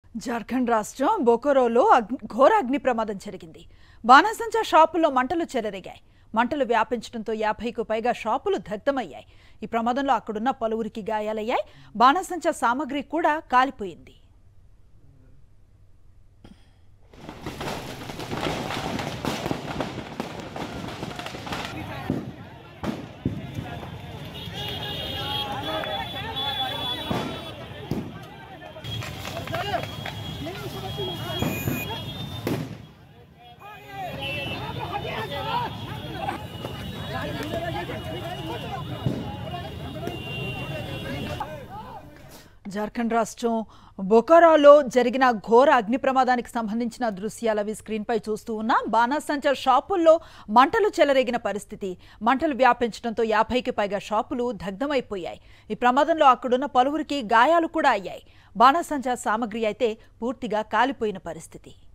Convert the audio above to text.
జార్ఖండ్ రాష్ట్రం బొకోరోలో అగ్ని ఘోర అగ్ని ప్రమాదం జరిగింది బాణాసంచా షాపుల్లో మంటలు చెలరేగాయి మంటలు వ్యాపించడంతో యాభైకు పైగా షాపులు దగ్ధమయ్యాయి ఈ ప్రమాదంలో అక్కడున్న పలువురికి గాయాలయ్యాయి బాణాసంచా సామగ్రి కూడా కాలిపోయింది జార్ఖండ్ రాష్ట్రం బొకారాలో జరిగిన ఘోర అగ్ని ప్రమాదానికి సంబంధించిన దృశ్యాలు అవి స్క్రీన్పై చూస్తూ ఉన్నాం బాణాసంచా షాపుల్లో మంటలు చెలరేగిన పరిస్థితి మంటలు వ్యాపించడంతో యాభైకి పైగా షాపులు దగ్ధమైపోయాయి ఈ ప్రమాదంలో అక్కడున్న పలువురికి గాయాలు కూడా అయ్యాయి బాణాసంచా సామగ్రి అయితే పూర్తిగా కాలిపోయిన పరిస్థితి